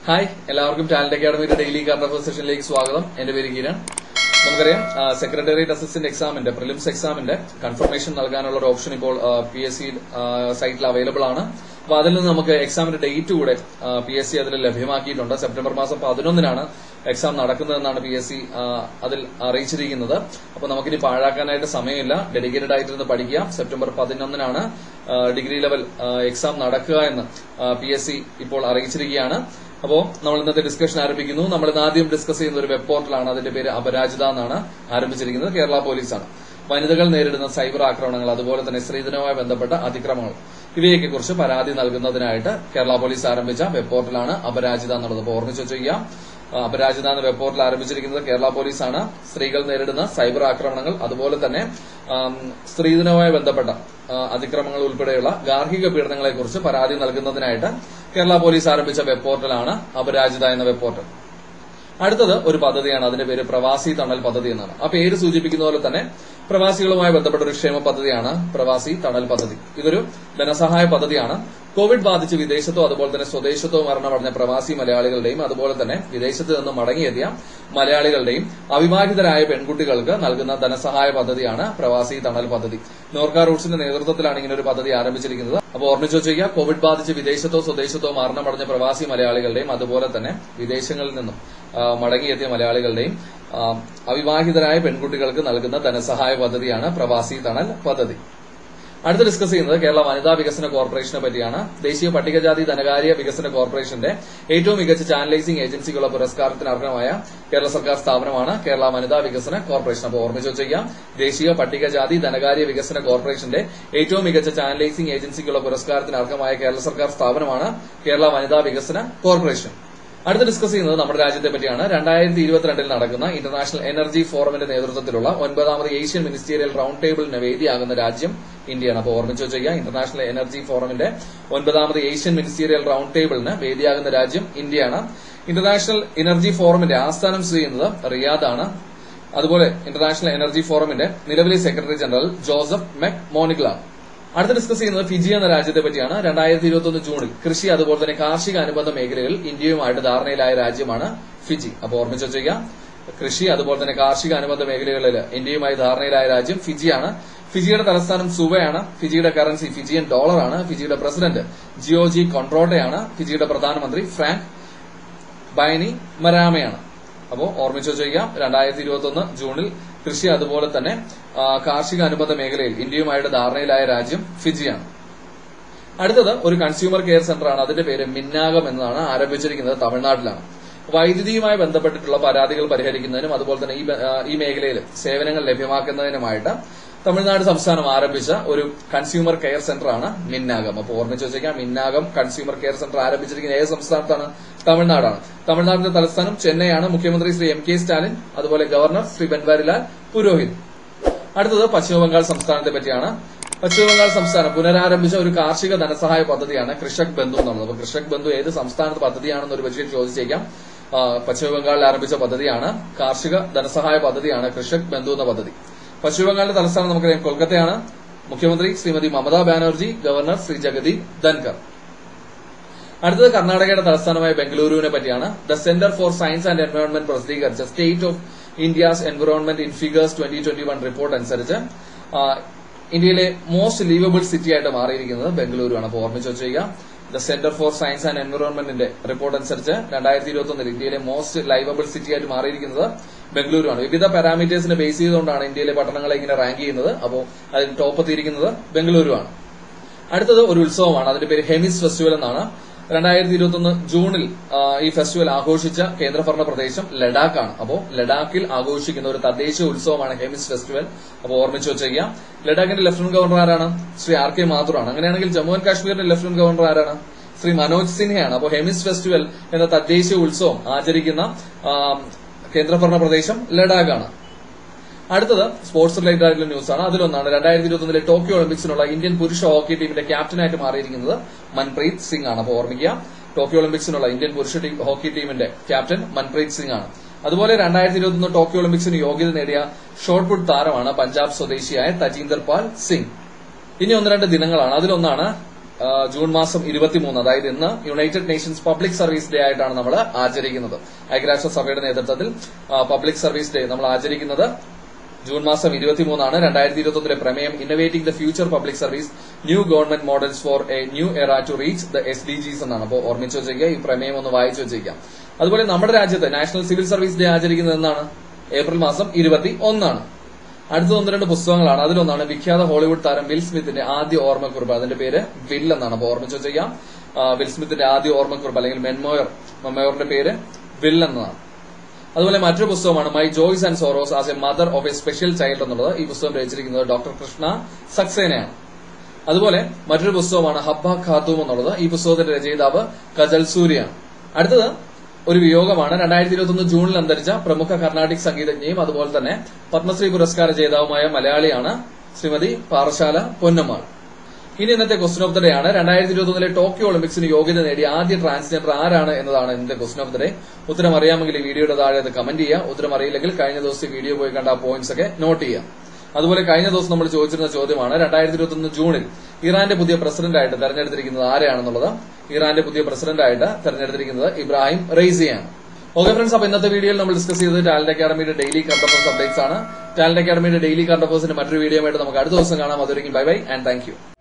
hi എല്ലാവർക്കും talent അക്കാഡമിയുടെ daily current affair സെഷനിലേക്ക് സ്വാഗതം എന്റെ പേര് കിരൺ നമുക്കറിയാം സെക്രട്ടേറിയറ്റ് അസിസ്റ്റന്റ് എക്സാമിന്റെ പ്രിലിംസ് എക്സാമിന്റെ കൺഫർമേഷൻ നൽകാനുള്ള ഒരു ഓപ്ഷൻ ഇപ്പോൾ പി എസ് സി സൈറ്റിൽ അവൈലബിൾ ആണ് അപ്പൊ അതിൽ നിന്ന് നമുക്ക് എക്സാമിന്റെ ഡേറ്റ് കൂടെ പി എസ് സി അതിൽ ലഭ്യമാക്കിയിട്ടുണ്ട് സെപ്റ്റംബർ മാസം പതിനൊന്നിനാണ് എക്സാം നടക്കുന്നതെന്നാണ് പി എസ് സി അതിൽ അറിയിച്ചിരിക്കുന്നത് അപ്പൊ നമുക്കിനി പാഴാക്കാനായിട്ട് സമയമില്ല ഡെഡിക്കേറ്റഡ് ആയിട്ടിരുന്ന് പഠിക്കുക സെപ്റ്റംബർ പതിനൊന്നിനാണ് ഡിഗ്രി ലെവൽ എക്സാം നടക്കുക എന്ന് പി എസ് സി ഇപ്പോൾ അറിയിച്ചിരിക്കുകയാണ് അപ്പോ നമ്മൾ ഇന്നത്തെ ഡിസ്കഷൻ ആരംഭിക്കുന്നു നമ്മൾ ഇന്ന് ആദ്യം ഡിസ്കസ് ചെയ്യുന്ന ഒരു വെബ് പോർട്ടലാണ് അതിന്റെ പേര് അപരാജിത എന്നാണ് ആരംഭിച്ചിരിക്കുന്നത് കേരള പോലീസാണ് വനിതകൾ നേരിടുന്ന സൈബർ ആക്രമണങ്ങൾ അതുപോലെ തന്നെ സ്ത്രീധനവുമായി ബന്ധപ്പെട്ട അതിക്രമങ്ങൾ ഇവയൊക്കെ കുറിച്ച് പരാതി നൽകുന്നതിനായിട്ട് കേരള പോലീസ് ആരംഭിച്ച വെബ് പോർട്ടലാണ് അപരാജിത എന്നുള്ളത് അപ്പോൾ ഓർമ്മിച്ച് വെച്ചുക അപരാജിത എന്ന വെബ് പോർട്ടൽ ആരംഭിച്ചിരിക്കുന്നത് കേരള പോലീസാണ് സ്ത്രീകൾ നേരിടുന്ന സൈബർ ആക്രമണങ്ങൾ അതുപോലെ തന്നെ സ്ത്രീധനവുമായി ബന്ധപ്പെട്ട അതിക്രമങ്ങൾ ഉൾപ്പെടെയുള്ള ഗാർഹിക പീഡനങ്ങളെ കുറിച്ച് പരാതി നൽകുന്നതിനായിട്ട് കേരള പോലീസ് ആരംഭിച്ച വെബ് പോർട്ടലാണ് അപരാജിത എന്ന വെബ് പോർട്ടൽ അടുത്തത് ഒരു പദ്ധതിയാണ് അതിന്റെ പേര് പ്രവാസി തണൽ പദ്ധതി എന്നാണ് ആ പേര് സൂചിപ്പിക്കുന്ന പോലെ തന്നെ പ്രവാസികളുമായി ബന്ധപ്പെട്ട ഒരു ക്ഷേമ പദ്ധതിയാണ് പ്രവാസി തണൽ പദ്ധതി ഇതൊരു ധനസഹായ പദ്ധതിയാണ് കോവിഡ് ബാധിച്ച് വിദേശത്തോ അതുപോലെ തന്നെ സ്വദേശത്തോ മരണമടഞ്ഞ പ്രവാസി മലയാളികളുടെയും അതുപോലെ തന്നെ വിദേശത്ത് നിന്ന് മടങ്ങിയെത്തിയ മലയാളികളുടെയും അവിവാഹിതരായ പെൺകുട്ടികൾക്ക് നൽകുന്ന ധനസഹായ പദ്ധതിയാണ് പ്രവാസി തണൽ പദ്ധതി നോർക്ക റൂട്ട്സിന്റെ നേതൃത്വത്തിലാണ് ഇങ്ങനെ ഒരു പദ്ധതി ആരംഭിച്ചിരിക്കുന്നത് അപ്പോൾ ഓർമ്മിച്ചു വെച്ചുക കോവിഡ് ബാധിച്ച് വിദേശത്തോ സ്വദേശത്തോ മരണമടഞ്ഞ പ്രവാസി മലയാളികളുടെയും അതുപോലെ തന്നെ വിദേശങ്ങളിൽ നിന്നും മടങ്ങിയെത്തിയ മലയാളികളുടെയും അവിവാഹിതരായ പെൺകുട്ടികൾക്ക് നൽകുന്ന ധനസഹായ പദ്ധതിയാണ് പ്രവാസി തണൽ പദ്ധതി അടുത്ത് ഡിസ്കസ് ചെയ്യുന്നത് കേരള വനിതാ വികസന കോർപ്പറേഷനെ പറ്റിയാണ് ദേശീയ പട്ടികജാതി ധനകാര്യ വികസന കോർപ്പറേഷന്റെ ഏറ്റവും മികച്ച ചാനലൈസിംഗ് ഏജൻസിക്കുള്ള പുരസ്കാരത്തിന് അർഹമായ കേരള സർക്കാർ സ്ഥാപനമാണ് കേരള വനിതാ വികസന കോർപ്പറേഷൻ അപ്പോൾ ഓർമ്മിച്ചു വെച്ചേക്കാം ദേശീയ പട്ടികജാതി ധനകാര്യ വികസന കോർപ്പറേഷന്റെ ഏറ്റവും മികച്ച ചാനലൈസിംഗ് ഏജൻസിക്കുള്ള പുരസ്കാരത്തിന് അർഹമായ കേരള സർക്കാർ സ്ഥാപനമാണ് കേരള വനിതാ വികസന കോർപ്പറേഷൻ അടുത്ത് ഡിസ്കസ് ചെയ്യുന്നത് നമ്മുടെ രാജ്യത്തെ പറ്റിയാണ് രണ്ടായിരത്തി ഇരുപത്തിരണ്ടിൽ നടക്കുന്ന ഇന്റർനാഷണൽ എനർജി ഫോറമിന്റെ നേതൃത്വത്തിലുള്ള ഒൻപതാമത് ഏഷ്യൻ മിനിസ്റ്റീരിയൽ റൌണ്ട് ടേബിളിന് വേദിയാകുന്ന രാജ്യം ഇന്ത്യയാണ് അപ്പോൾ ഓർമ്മിച്ചു വെച്ചുക ഇന്റർനാഷണൽ എനർജി ഫോറമിന്റെ ഒൻപതാമത് ഏഷ്യൻ മിനിസ്റ്റീരിയൽ റൌണ്ട് ടേബിളിന് വേദിയാകുന്ന രാജ്യം ഇന്ത്യയാണ് ഇന്റർനാഷണൽ എനർജി ഫോറമിന്റെ ആസ്ഥാനം സ്ഥിതി ചെയ്യുന്നത് റിയാദാണ് അതുപോലെ ഇന്റർനാഷണൽ എനർജി ഫോറമിന്റെ നിലവിലെ സെക്രട്ടറി ജനറൽ ജോസഫ് മെക് മോണിക്ലാണ് അടുത്ത ഡിസ്കസ് ചെയ്യുന്നത് ഫിജി എന്ന രാജ്യത്തെ പറ്റിയാണ് രണ്ടായിരത്തി ഇരുപത്തി ജൂണിൽ കൃഷി അതുപോലെ തന്നെ കാർഷിക അനുബന്ധ മേഖലകളിൽ ഇന്ത്യയുമായിട്ട് ധാരണയിലായ രാജ്യമാണ് ഫിജി അപ്പോൾ ഓർമ്മിച്ച് വെച്ചേക്കാം കൃഷി അതുപോലെ തന്നെ കാർഷിക അനുബന്ധ മേഖലകളിൽ ഇന്ത്യയുമായി ധാരണയിലായ രാജ്യം ഫിജിയാണ് ഫിജിയുടെ തലസ്ഥാനം സുവയാണ് ഫിജിയുടെ കറൻസി ഫിജിയൻ ഡോളറാണ് ഫിജിയുടെ പ്രസിഡന്റ് ജിയോജി കൊൺട്രോട്ടയാണ് ഫിജിയുടെ പ്രധാനമന്ത്രി ഫ്രാങ്ക് ബൈനി മരാമയാണ് അപ്പോൾ ഓർമ്മിച്ചു വെച്ചേക്കാം രണ്ടായിരത്തി ഇരുപത്തി ഒന്ന് ജൂണിൽ കൃഷി അതുപോലെ തന്നെ കാർഷിക അനുബന്ധ മേഖലയിൽ ഇന്ത്യയുമായിട്ട് ധാരണയിലായ രാജ്യം ഫിജിയാണ് അടുത്തത് ഒരു കൺസ്യൂമർ കെയർ സെന്റർ ആണ് അതിന്റെ പേര് മിന്നാകം എന്നതാണ് ആരംഭിച്ചിരിക്കുന്നത് തമിഴ്നാട്ടിലാണ് വൈദ്യുതിയുമായി ബന്ധപ്പെട്ടിട്ടുള്ള പരാതികൾ പരിഹരിക്കുന്നതിനും അതുപോലെ തന്നെ ഈ മേഖലയിൽ സേവനങ്ങൾ ലഭ്യമാക്കുന്നതിനുമായിട്ട് തമിഴ്നാട് സംസ്ഥാനം ആരംഭിച്ച ഒരു കൺസ്യൂമർ കെയർ സെന്റർ ആണ് മിന്നാകം അപ്പോൾ ഓർമ്മിച്ച് വെച്ചേക്കാം മിന്നാകം കൺസ്യൂമർ കെയർ സെന്റർ ആരംഭിച്ചിരിക്കുന്ന ഏത് സംസ്ഥാനത്താണ് തമിഴ്നാടാണ് തമിഴ്നാടിന്റെ തലസ്ഥാനം ചെന്നൈയാണ് മുഖ്യമന്ത്രി ശ്രീ എം കെ സ്റ്റാലിൻ അതുപോലെ ഗവർണർ ശ്രീ ബൻവാരിലാൽ പുരോഹിത് അടുത്തത് പശ്ചിമബംഗാൾ സംസ്ഥാനത്തെ പറ്റിയാണ് പശ്ചിമബംഗാൾ സംസ്ഥാനം പുനരാരംഭിച്ച ഒരു കാർഷിക ധനസഹായ പദ്ധതിയാണ് കൃഷക് ബന്ധു എന്നുള്ളത് അപ്പോൾ കൃഷക് ബന്ധു ഏത് സംസ്ഥാനത്ത് പദ്ധതിയാണെന്ന് ഒരു പക്ഷേ ചോദിച്ചേക്കാം പശ്ചിമബംഗാളിൽ ആരംഭിച്ച പദ്ധതിയാണ് കാർഷിക ധനസഹായ പദ്ധതിയാണ് കൃഷക് ബന്ധു എന്ന പദ്ധതി പശ്ചിമബംഗാളിന്റെ തലസ്ഥാനം നമുക്കറിയാം കൊൽക്കത്തയാണ് മുഖ്യമന്ത്രി ശ്രീമതി മമതാ ബാനർജി ഗവർണർ ശ്രീ ജഗദീപ് ധൻകർ അടുത്തത് കർണാടകയുടെ തലസ്ഥാനമായ ബംഗളൂരുവിനെ പറ്റിയാണ് the centre for science and environment പ്രസിദ്ധീകരിച്ച state of India's environment in figures twenty twenty one report അനുസരിച്ച് ഇന്ത്യയിലെ മോസ്റ്റ് ലീവബിൾ സിറ്റി ആയിട്ട് മാറിയിരിക്കുന്നത് ബംഗളൂരുവാണ് അപ്പോൾ ഓർമ്മിച്ച് വെച്ചുക the centre for science and എൻവയോൺമെന്റിന്റെ റിപ്പോർട്ട് അനുസരിച്ച് രണ്ടായിരത്തി ഇരുപത്തി ഒന്നിൽ ഇന്ത്യയിലെ മോസ്റ്റ് ലൈവബിൾ സിറ്റി ആയിട്ട് മാറിയിരിക്കുന്നത് ബംഗളൂരുവാണ് വിവിധ പാരാമീറ്റേഴ്സിനെ ബേസ് ചെയ്തുകൊണ്ടാണ് ഇന്ത്യയിലെ പട്ടണങ്ങളെ ഇങ്ങനെ റാങ്ക് ചെയ്യുന്നത് അപ്പോൾ അതിൽ ടോപ്പ് എത്തിയിരിക്കുന്നത് ബംഗളൂരുവാണ് അടുത്തത് ഒരു ഉത്സവമാണ് അതിന്റെ പേര് ഹെമിസ് ഫെസ്റ്റിവൽ എന്നാണ് രണ്ടായിരത്തി ഇരുപത്തി ഒന്ന് ജൂണിൽ ഈ ഫെസ്റ്റിവൽ ആഘോഷിച്ച കേന്ദ്രഭരണ പ്രദേശം ലഡാക്കാണ് അപ്പോൾ ലഡാക്കിൽ ആഘോഷിക്കുന്ന ഒരു തദ്ദേശീയ ഉത്സവമാണ് ഹെമിസ് ഫെസ്റ്റിവൽ അപ്പോൾ ഓർമ്മിച്ച് വെച്ചേക്കാം ലഡാക്കിന്റെ ലഫ്റ്റനന്റ് ഗവർണർ ആരാണ് ശ്രീ ആർ കെ മാഥുറാണ് അങ്ങനെയാണെങ്കിൽ ജമ്മു ആൻഡ് കാശ്മീരിന്റെ ലഫ്റ്റനന്റ് ഗവർണർ ആരാണ് ശ്രീ മനോജ് സിൻഹയാണ് അപ്പോൾ ഹെമിസ് ഫെസ്റ്റിവൽ എന്ന തദ്ദേശീയ ഉത്സവം ആചരിക്കുന്ന കേന്ദ്രഭരണ പ്രദേശം ലഡാക്കാണ് അടുത്തത് സ്പോർട്സ് റിലേറ്റഡ് ആയിട്ടുള്ള ന്യൂസ് ആണ് അതിലൊന്നാണ് രണ്ടായിരത്തി ഇരുപത്തൊന്നിലെ ടോക്കിയോ ഒളിമ്പിക്സിനുള്ള ഇന്ത്യൻ പുരുഷ ഹോക്കി ടീമിന്റെ ക്യാപ്റ്റനായിട്ട് മാറിയിരിക്കുന്നത് മൻപ്രീത് സിംഗ് ആണ് അപ്പോൾ ഓർമ്മിക്കുക ടോക്കിയോ ഒളിമ്പിക്സിനുള്ള ഇന്ത്യൻ പുരുഷ ഹോക്കി ടീമിന്റെ ക്യാപ്റ്റൻ മൻപ്രീത് സിംഗ് ആണ് അതുപോലെ രണ്ടായിരത്തി ഇരുപത്തൊന്ന് ടോക്കിയോ ഒളിമ്പിക്സിന് യോഗ്യത നേടിയ ഷോട്ട് പുട്ട് താരമാണ് പഞ്ചാബ് സ്വദേശിയായ തജീന്ദർ പാൽ സിംഗ് ഇനി ഒന്ന് രണ്ട് ദിനങ്ങളാണ് അതിലൊന്നാണ് ആ, ജൂൺ മാസം ഇരുപത്തിമൂന്ന് അതായത് ഇന്ന് United Nations public service day ആയിട്ടാണ് നമ്മൾ ആചരിക്കുന്നത് ഐക്യരാഷ്ട്രസഭയുടെ നേതൃത്വത്തിൽ പബ്ലിക് സർവീസ് ഡേ നമ്മൾ ആചരിക്കുന്നത് ജൂൺ മാസം ഇരുപത്തിമൂന്നാണ് രണ്ടായിരത്തി ഇരുപത്തൊന്നിലെ പ്രമേയം innovating the future public service new government models for a new era to reach the S D Gs എന്നാണ് അപ്പോൾ ഓർമ്മിച്ച് വെച്ചേക്കുക ഈ പ്രമേയം ഒന്ന് വായിച്ചു വെച്ചേക്കാം അതുപോലെ നമ്മുടെ രാജ്യത്ത് നാഷണൽ സിവിൽ സർവീസ് ഡേ ആചരിക്കുന്നത് എന്നാണ് ഏപ്രിൽ മാസം ഇരുപത്തി ഒന്നാണ് അടുത്ത ഒന്ന് രണ്ട് പുസ്തകങ്ങളാണ് അതിലൊന്നാണ് വിഖ്യാത ഹോളിവുഡ് താരം വിൽ സ്മിത്തിന്റെ ആദ്യ ഓർമ്മക്കുറിപ്പ് അതിന്റെ പേര് വിൽ എന്നാണ് അപ്പോൾ ഓർമ്മിച്ച് വെച്ചേക്കാം ആ, വിൽ സ്മിത്തിന്റെ ആദ്യ ഓർമ്മക്കുറിപ്പ് അല്ലെങ്കിൽ മെൻമോയർ മെമ്മോയറിന്റെ പേര് വിൽ എന്നതാണ് അതുപോലെ മറ്റൊരു പുസ്തകമാണ് my joys and sorrows as a mother of a special child എന്നുള്ളത് ഈ പുസ്തകം രചിച്ചിരിക്കുന്നത് ഡോക്ടർ കൃഷ്ണ സക്സേനയാണ് അതുപോലെ മറ്റൊരു പുസ്തകമാണ് ഹബ്ബ ഖാത്തൂം എന്നുള്ളത് ഈ പുസ്തകത്തിന്റെ രചയിതാവ് കജൽ സൂര്യയാണ് അടുത്തത് ഒരു വിയോഗമാണ് രണ്ടായിരത്തി ഇരുപത്തൊന്ന് ജൂണിൽ അന്തരിച്ച പ്രമുഖ കർണാടിക് സംഗീതജ്ഞയും അതുപോലെ തന്നെ പത്മശ്രീ പുരസ്കാര ജേതാവുമായ മലയാളിയാണ് ശ്രീമതി പാറശാല പൊന്നമ്മാൾ ഇനി ഇന്നത്തെ ക്വസ്റ്റൻ ഓഫ് ദ ഡേ ആണ് രണ്ടായിരത്തി ഇരുപത്തൊന്നിലെ ടോക്കിയോ ഒളിമ്പിക്സിന് യോഗ്യത നേടിയ ആദ്യ ട്രാൻസ്ജെൻഡർ ആരാണ് എന്നതാണ് ഇന്നത്തെ ക്വസ്റ്റൻ ഓഫ് ദ ഡേ ഉത്തരം അറിയാമെങ്കിൽ ഈ വീഡിയോയുടെ താഴെ അത് കമന്റ് ചെയ്യുക ഉത്തരം അറിയില്ലെങ്കിൽ കഴിഞ്ഞ ദിവസം ഈ വീഡിയോ പോയി കണ്ട ആ പോയിന്റ്സ് ഒക്കെ നോട്ട് ചെയ്യുക അതുപോലെ കഴിഞ്ഞ ദിവസം നമ്മൾ ചോദിച്ചിരുന്ന ചോദ്യമാണ് രണ്ടായിരത്തി ഇരുപത്തൊന്ന് ജൂണിൽ ഇറാന്റെ പുതിയ പ്രസിഡന്റായിട്ട് തെരഞ്ഞെടുത്തിരിക്കുന്നത് ആരെയാണെന്നുള്ളത് ഇറാന്റെ പുതിയ പ്രസിഡന്റായിട്ട് തെരഞ്ഞെടുത്തിരിക്കുന്നത് ഇബ്രാഹിം റെയ്സിയാണ് ഓക്കെ ഫ്രണ്ട്സ് അപ്പൊ ഇന്നത്തെ വീഡിയോയിൽ നമ്മൾ ഡിസ്കസ് ചെയ്തത് ടാലന്റ് അക്കാഡമിയുടെ ഡെയിലി കറണ്ട് അഫേഴ്സ് അപ്ഡേറ്റ്സ് ആണ് ടാലന്റ് അക്കാഡമിയുടെ ഡെയിലി കറണ്ട് അഫേഴ്സിന്റെ മറ്റൊരു വീഡിയോ ആയിട്ട് നമുക്ക് അടുത്ത ദിവസം കാണാം അതുവരെയും bye bye and thank U